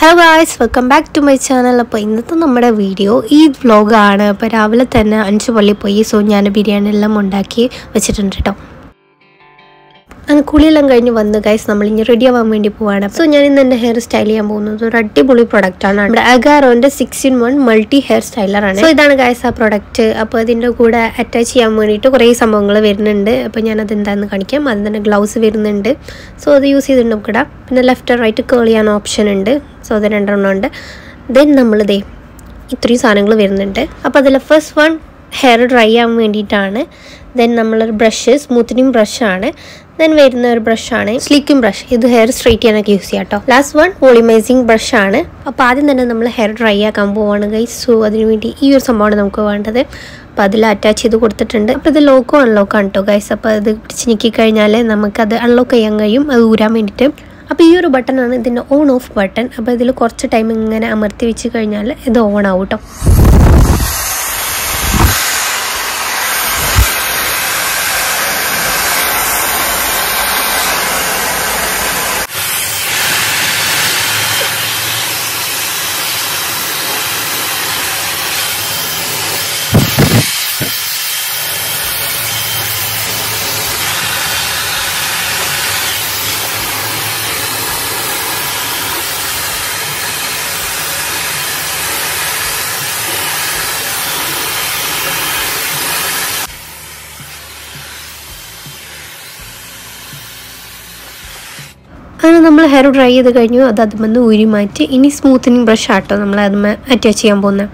Hello guys welcome back to my channel അപ്പോൾ ഇന്നത്തെ നമ്മുടെ വീഡിയോ ഈ വ്ലോഗാണ് അപ്പോൾ രാവിലെ തന്നെ അഞ്ച് പള്ളി പോയി സോ ഞാൻ ബിരിയാണി എല്ലാം ഉണ്ടാക്കി വെച്ചിട്ടുണ്ട് കേട്ടോ അങ്ങനെ കുളിയെല്ലാം കഴിഞ്ഞ് വന്ന് ഗൈസ് നമ്മൾ ഇനി റെഡി ആവാൻ വേണ്ടി പോവാണ് സോ ഞാൻ ഇന്ന് എൻ്റെ ഹെയർ സ്റ്റൈൽ ചെയ്യാൻ പോകുന്നത് ഒരു അടിപൊളി പ്രൊഡക്റ്റ് ആണ് നമ്മുടെ അഗാറോന്റെ six in one multi hair styler ആണ് സോ ഇതാണ് ഗൈസ് ആ പ്രൊഡക്റ്റ് അപ്പോൾ ഇതിൻ്റെ കൂടെ അറ്റാച്ച് ചെയ്യാൻ വേണ്ടിയിട്ട് കുറേ സംഭവങ്ങൾ വരുന്നുണ്ട് അപ്പോൾ ഞാൻ അത് എന്താണെന്ന് കാണിക്കാം അതിന് തന്നെ ഗ്ലൗസ് വരുന്നുണ്ട് സോ അത് യൂസ് ചെയ്തിട്ടുണ്ട് നമുക്കിടാം പിന്നെ ലെഫ്റ്റ് റൈറ്റ് കേൾ ചെയ്യാൻ ഓപ്ഷൻ ഉണ്ട് സോ അത് രണ്ടെണ്ണം ഉണ്ട് ദെൻ നമ്മളിതേ ഇത്രയും സാധനങ്ങൾ വരുന്നുണ്ട് അപ്പോൾ അതിൽ ഫസ്റ്റ് വൺ ഹെയർ ഡ്രൈ ആവാൻ വേണ്ടിയിട്ടാണ് ദെൻ നമ്മളൊരു ബ്രഷ് സ്മൂത്തനിങ് ബ്രഷാണ് ദെൻ വരുന്ന ഒരു ബ്രഷാണ് സ്ലീക്കിംഗ് ബ്രഷ് ഇത് ഹെയർ സ്ട്രൈറ്റ് ചെയ്യാനൊക്കെ യൂസ് ചെയ്യാം കേട്ടോ ലാസ്റ്റ് വൺ വോളിമൈസിങ് ബ്രഷാണ് അപ്പോൾ ആദ്യം തന്നെ നമ്മൾ ഹെയർ ഡ്രൈ ആക്കാൻ പോവാണ് ഗൈസ് സോ അതിന് വേണ്ടി ഈ ഒരു സംഭവമാണ് നമുക്ക് വേണ്ടത് അപ്പോൾ അതിൽ അറ്റാച്ച് ചെയ്ത് കൊടുത്തിട്ടുണ്ട് അപ്പോൾ ഇത് ലോക്കോ അൺലോക്ക് ആണ് കേട്ടോ ഗൈസ് അപ്പോൾ അത് പിടിച്ച് ഞെക്കി കഴിഞ്ഞാൽ നമുക്കത് അൺലോക്ക് ചെയ്യാൻ കഴിയും അത് ഊരാൻ വേണ്ടിയിട്ട് അപ്പോൾ ഈ ഒരു ബട്ടണാണ് ഇതിൻ്റെ ഓൺ ഓഫ് ബട്ടൺ അപ്പോൾ ഇതിൽ കുറച്ച് ടൈം ഇങ്ങനെ അമർത്തി വെച്ച് കഴിഞ്ഞാൽ ഇത് ഓൺ ആവും കേട്ടോ അങ്ങനെ നമ്മൾ ഹെയർ ഡ്രൈ ചെയ്ത് കഴിഞ്ഞു അത് അതുമെന്ന് ഊരി മാറ്റി ഇനി സ്മൂത്തനിങ് ബ്രഷ് ആട്ടോ നമ്മൾ അതുമേ അറ്റാച്ച് ചെയ്യാൻ പോകുന്നത്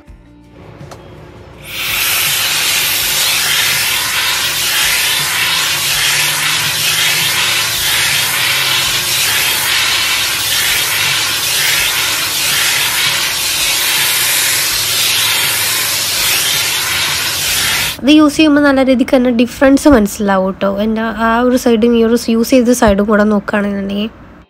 അത് യൂസ് ചെയ്യുമ്പോൾ നല്ല രീതിക്ക് തന്നെ ഡിഫറൻസ് മനസ്സിലാവും കേട്ടോ എൻ്റെ ആ ഒരു സൈഡും ഈ ഒരു യൂസ് ചെയ്ത സൈഡും കൂടെ നോക്കുകയാണെന്നുണ്ടെങ്കിൽ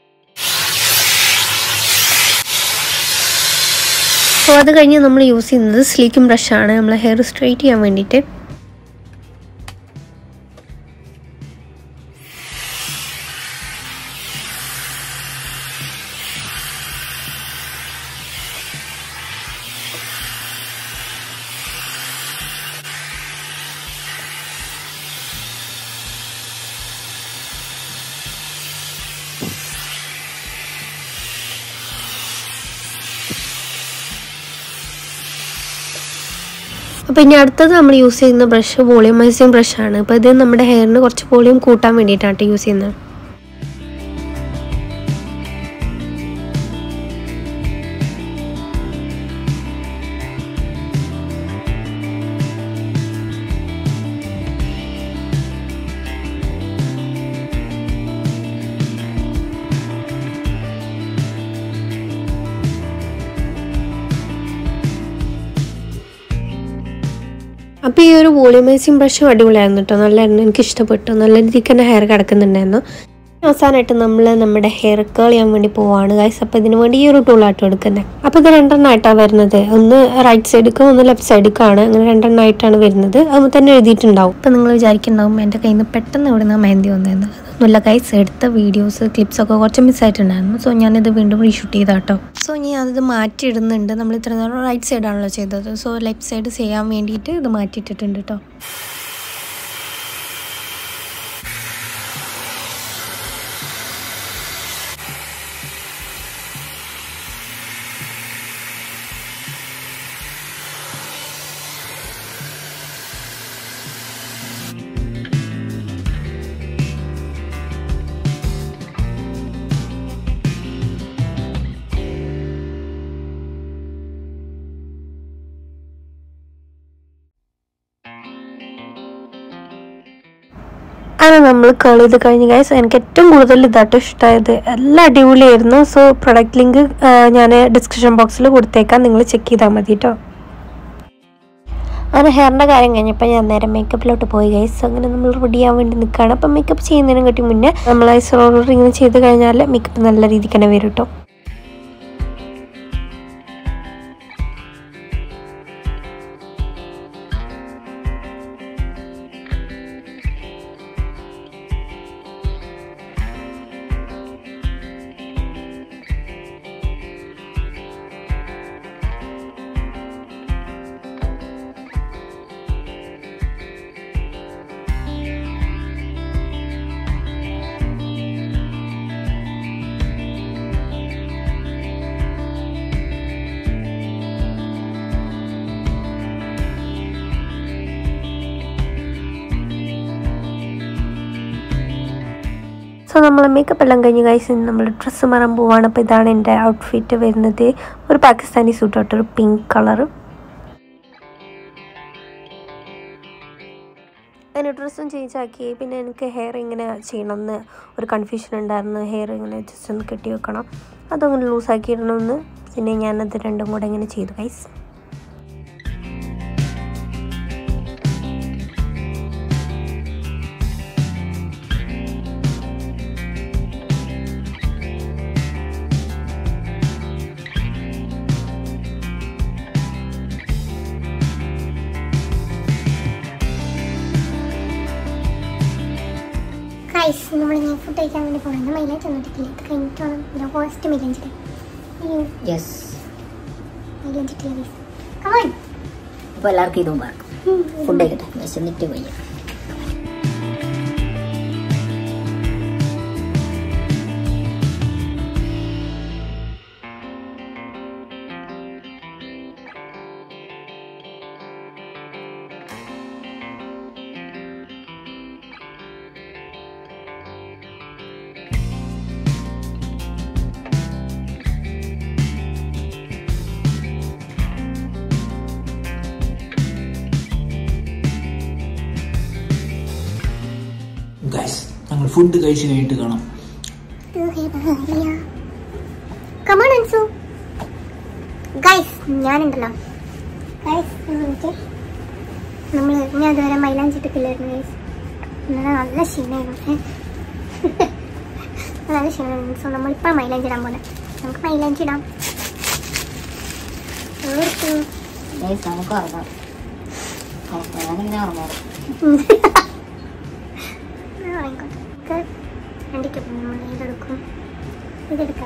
അപ്പോൾ അത് കഴിഞ്ഞ് നമ്മൾ യൂസ് ചെയ്യുന്നത് സ്ലീക്കിംഗ് ബ്രഷാണ് നമ്മൾ ഹെയർ സ്ട്രെയിറ്റ് ചെയ്യാൻ വേണ്ടിയിട്ട് അപ്പോൾ ഇനി അടുത്തത് നമ്മൾ യൂസ് ചെയ്യുന്ന ബ്രഷ് വോളിയമൈസിങ് ബ്രഷാണ് അപ്പോൾ ഇത് നമ്മുടെ ഹെയറിന് കുറച്ച് വോളിയം കൂട്ടാൻ വേണ്ടിയിട്ടാണ് യൂസ് ചെയ്യുന്നത് അപ്പോൾ ഈ ഒരു വോളിയമൈസിങ് ബ്രഷും അടിപൊളിയായിരുന്നു കേട്ടോ നല്ലായിരുന്നു എനിക്ക് ഇഷ്ടപ്പെട്ടു നല്ല രീതിക്ക് തന്നെ ഹെയർ കിടക്കുന്നുണ്ടായിരുന്നു അവസാനമായിട്ട് നമ്മൾ നമ്മുടെ ഹെയർ കേൾ ചെയ്യാൻ വേണ്ടി പോവാണ് ഗൈസ് അപ്പോൾ ഇതിന് വേണ്ടി ഈ ഒരു ടൂളാട്ടോ എടുക്കുന്നത് അപ്പോൾ ഇത് രണ്ടെണ്ണമായിട്ടാണ് വരുന്നത് ഒന്ന് റൈറ്റ് സൈഡിലേക്കും ഒന്ന് ലെഫ്റ്റ് സൈഡിലേക്കാണ് അങ്ങനെ രണ്ടെണ്ണമായിട്ടാണ് വരുന്നത് അത് തന്നെ എഴുതിയിട്ടുണ്ടാവും അപ്പോൾ നിങ്ങൾ വിചാരിക്കുന്നുണ്ടാവും എൻ്റെ കയ്യിൽ നിന്ന് പെട്ടെന്ന് ഇവിടെ നിന്ന് മെഹന്തി വന്നതെന്ന് ഒന്നുമില്ല ഗൈസ് എടുത്ത വീഡിയോസ് ക്ലിപ്സൊക്കെ കുറച്ച് മിസ്സായിട്ടുണ്ടായിരുന്നു സോ ഞാനിത് വീണ്ടും റീഷൂട്ട് ചെയ്താട്ടോ സോ ഞാൻ അത് മാറ്റിയിടുന്നുണ്ട് നമ്മൾ ഇത്ര നേരം റൈറ്റ് സൈഡാണല്ലോ ചെയ്തത് സോ ലെഫ്റ്റ് സൈഡ് ചെയ്യാൻ വേണ്ടിയിട്ട് ഇത് മാറ്റിയിട്ടിട്ടുണ്ട് കേട്ടോ അങ്ങനെ നമ്മൾ കേൾ ചെയ്ത് കഴിഞ്ഞ് ഗൈസ് എനിക്ക് ഏറ്റവും കൂടുതൽ ഇതാട്ടോ ഇഷ്ടമായത് എല്ലാം അടിപൊളിയായിരുന്നു സോ പ്രൊഡക്റ്റ് ലിങ്ക് ഞാൻ ഡിസ്ക്രിപ്ഷൻ ബോക്സിൽ കൊടുത്തേക്കാം നിങ്ങൾ ചെക്ക് ചെയ്താൽ മതി കേട്ടോ അങ്ങനെ ഹെയറിൻ്റെ കാര്യം കഴിഞ്ഞപ്പോൾ ഞാൻ നേരെ മേക്കപ്പിലോട്ട് പോയി ഗൈസ് അങ്ങനെ നമ്മൾ റെഡി ആവാൻ വേണ്ടി നിൽക്കുകയാണ് അപ്പം മേക്കപ്പ് ചെയ്യുന്നതിനും കാട്ടി മുന്നേ നമ്മൾ ഐസ് റോളർ ഇങ്ങനെ ചെയ്ത് കഴിഞ്ഞാൽ മേക്കപ്പ് നല്ല രീതിക്ക് തന്നെ വരും കേട്ടോ സോ നമ്മൾ മേക്കപ്പ് എല്ലാം കഴിഞ്ഞ് കഴിച്ച് നമ്മൾ ഡ്രസ്സ് മാറാൻ പോവാണ് അപ്പോൾ ഇതാണ് എൻ്റെ ഔട്ട്ഫിറ്റ് വരുന്നത് ഒരു പാകിസ്ഥാനി സൂട്ട് തൊട്ട് ഒരു പിങ്ക് കളറ് അങ്ങനെ ഡ്രസ്സും ചേഞ്ച് ആക്കി പിന്നെ എനിക്ക് ഹെയർ ഇങ്ങനെ ചെയ്യണമെന്ന് ഒരു കൺഫ്യൂഷൻ ഉണ്ടായിരുന്നു ഹെയർ ഇങ്ങനെ ജസ്റ്റ് ഒന്ന് കെട്ടി വെക്കണം അതങ്ങനെ ലൂസാക്കി ഇടണമെന്ന് പിന്നെ ഞാനത് രണ്ടും കൂടെ ഇങ്ങനെ ചെയ്തു ഗൈസ് ഗൈസ് നമ്മൾ ഞാൻ ഫുഡ് കഴിക്കാൻ വേണ്ടി പോകുന്നത് മൈലേജ് വന്നിട്ടില്ല ഇത് കഴിഞ്ഞിട്ട് വേണം ഞാൻ ഫസ്റ്റ് മൈലേജ് അയ്യോ യെസ് മൈലേജ് ഇട്ടില്ല ഗൈസ് കമോൺ അപ്പോൾ എല്ലാവർക്കും ഇതും പറക്കും ഫുഡ് കഴിക്കട്ടെ വിശന്നിട്ട് പോയി ഗൈസ് ഞങ്ങൾ ഫുഡ് കഴിച്ച് കഴിഞ്ഞിട്ട് കാണാം കമോൺ അൻസു ഗൈസ് ഞാനുണ്ടല്ലോ ഗൈസ് വന്നിട്ട് നമ്മൾ ഞാൻ ഇതുവരെ മൈലാഞ്ചിട്ടില്ലായിരുന്നു ഗൈസ് ഇന്നലെ നല്ല ക്ഷീണമായിരുന്നു ഏ. നല്ല ക്ഷീണമായിരുന്നു സോ നമ്മളിപ്പോൾ മൈലാഞ്ചി ഇടാൻ പോലെ നമുക്ക് മൈലാഞ്ചി ഇടാം ഓർത്തു. ഗൈസ് നമുക്ക് ഉറങ്ങാം ഞാനിങ്ങനെ ഉറങ്ങാം ആ, ആയിക്കോട്ടെ നമുക്ക് രണ്ടിക്ക് നമ്മൾ ഇതെടുക്കും ഇതെടുക്കാം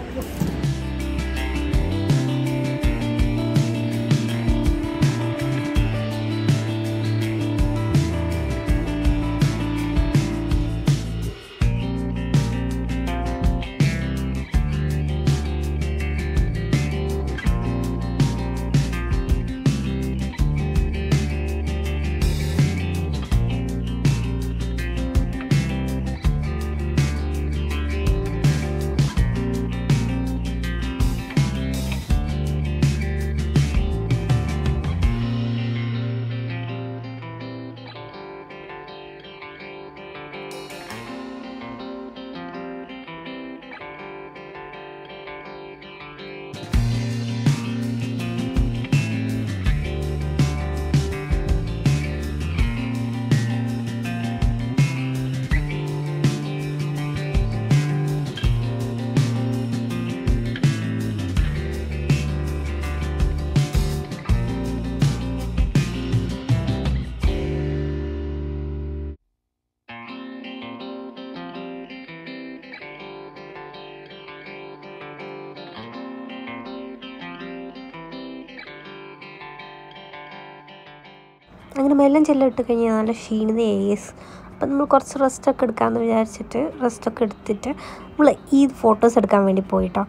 അങ്ങനെ മെല്ലം ചെല്ലം ഇട്ട് കഴിഞ്ഞാൽ നല്ല ക്ഷീണിത ഏസ് അപ്പം നമ്മൾ കുറച്ച് റെസ്റ്റൊക്കെ എടുക്കാമെന്ന് വിചാരിച്ചിട്ട് റെസ്റ്റൊക്കെ എടുത്തിട്ട് നമ്മൾ ഈ ഫോട്ടോസ് എടുക്കാൻ വേണ്ടി പോയിട്ടോ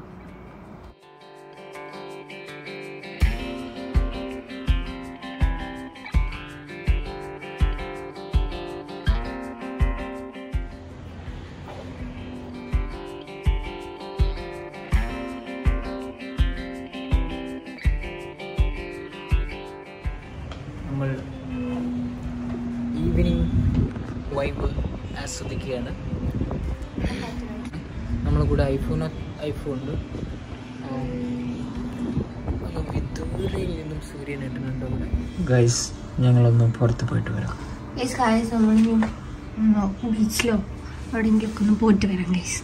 നമ്മൾ ഈവനിങ് വൈബ് ആസ്വദിക്കുകയാണ് നമ്മളെ കൂടെ ഐഫോൺ ഐഫോൺ ഉണ്ട് വിദൂരയിൽ നിന്നും സൂര്യൻ ഇട്ടുന്നുണ്ട് അവിടെ ഗൈസ് ഞങ്ങളൊന്ന് പുറത്ത് പോയിട്ട് വരാം ഗൈസ് ഗൈസ് നമ്മൾ ബീച്ചിലോ എവിടെയെങ്കിലൊക്കെ ഒന്ന് പോയിട്ട് വരാം ഗൈസ്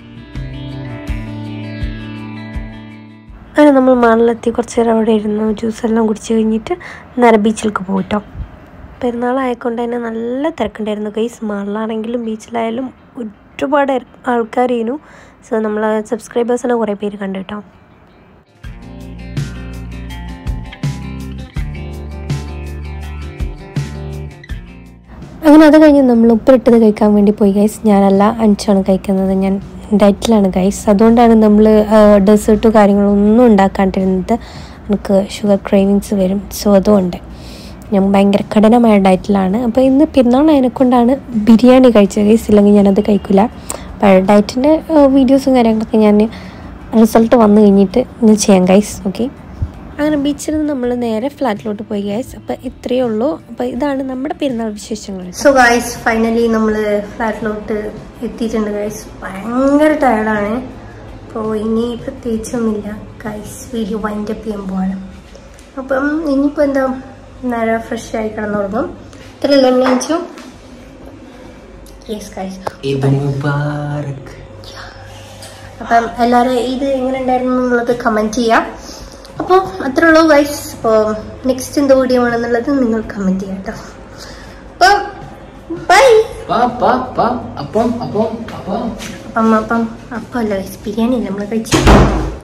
അങ്ങനെ നമ്മൾ മണലെത്തി കുറച്ച് നേരം അവിടെ ഇരുന്നു ജ്യൂസ് എല്ലാം കുടിച്ച് കഴിഞ്ഞിട്ട് നേരെ ബീച്ചിലേക്ക് പോയിട്ടോ പെരുന്നാളായക്കൊണ്ട് തന്നെ നല്ല തിരക്കുണ്ടായിരുന്നു ഗൈസ് മണലാണെങ്കിലും ബീച്ചിലായാലും ഒരുപാട് ആൾക്കാരേനു സോ നമ്മൾ സബ്സ്ക്രൈബേഴ്സിനെ കുറേ പേര് കണ്ടു കേട്ടോ അങ്ങനെ അത് കഴിഞ്ഞ് നമ്മൾ ഉപ്പിലിട്ടത് കഴിക്കാൻ വേണ്ടി പോയി ഗൈസ് ഞാനല്ല അഞ്ചാണ് കഴിക്കുന്നത് ഞാൻ ഡയറ്റിലാണ് ഗൈസ് അതുകൊണ്ടാണ് നമ്മൾ ഡെസേർട്ടോ കാര്യങ്ങളൊന്നും ഉണ്ടാക്കാണ്ടിരുന്നത് എനിക്ക് ഷുഗർ ക്രേവിങ്സ് വരും സോ അതുകൊണ്ട് ഞാൻ ഭയങ്കര കഠിനമായ ഡയറ്റിലാണ് അപ്പോൾ ഇന്ന് പെരുന്നാൾ അതിനെക്കൊണ്ടാണ് ബിരിയാണി കഴിച്ചത് ഗൈസ് ഇല്ലെങ്കിൽ ഞാനത് കഴിക്കില്ല ഡയറ്റിൻ്റെ വീഡിയോസും കാര്യങ്ങളൊക്കെ ഞാൻ റിസൾട്ട് വന്നു കഴിഞ്ഞിട്ട് ഞാൻ ചെയ്യാം ഗൈസ് ഓക്കെ അങ്ങനെ ബീച്ചിൽ നിന്ന് നമ്മൾ നേരെ ഫ്ലാറ്റിലോട്ട് പോയി ഗൈസ് അപ്പോൾ ഇത്രയേ ഉള്ളൂ അപ്പോൾ ഇതാണ് നമ്മുടെ പെരുന്നാൾ വിശേഷങ്ങൾ സോ ഗൈസ് ഫൈനലി നമ്മൾ ഫ്ലാറ്റിലോട്ട് എത്തിയിട്ടുണ്ട് ഗൈസ് ഭയങ്കര ടയർഡാണ് അപ്പോൾ ഇനി പ്രത്യേകിച്ചൊന്നുമില്ല ഗൈസ് വീഡിയോ വൈൻഡ് അപ്പ് ചെയ്യാൻ പോവാണ് അപ്പം ഇനിയിപ്പോൾ എന്താ നേരെ ഫ്രഷ് ആയി കിടന്നുറങ്ങും ഇത്രയല്ലേ ഉള്ളൂ വെച്ചു യെസ് ഗൈസ് ഇത് മുബാറക് അപ്പം എല്ലാവരും ഇത് എങ്ങനെ ഉണ്ടായിരുന്നു എന്നുള്ളത് കമൻറ്റ് ചെയ്യാം അപ്പോൾ അത്രേ ഉള്ളൂ ഗൈസ് അപ്പോൾ നെക്സ്റ്റ് എന്ത് വീഡിയോ ആണെന്നുള്ളത് നിങ്ങൾ കമൻറ്റ് ചെയ്യാം കേട്ടോ അപ്പോൾ ബൈ പാ പാ പാ അപ്പം അപ്പം അപ്പം അപ്പം അപ്പം അപ്പം അല്ല ഗൈസ് ബിരിയാണി നമ്മൾ കഴിച്ചു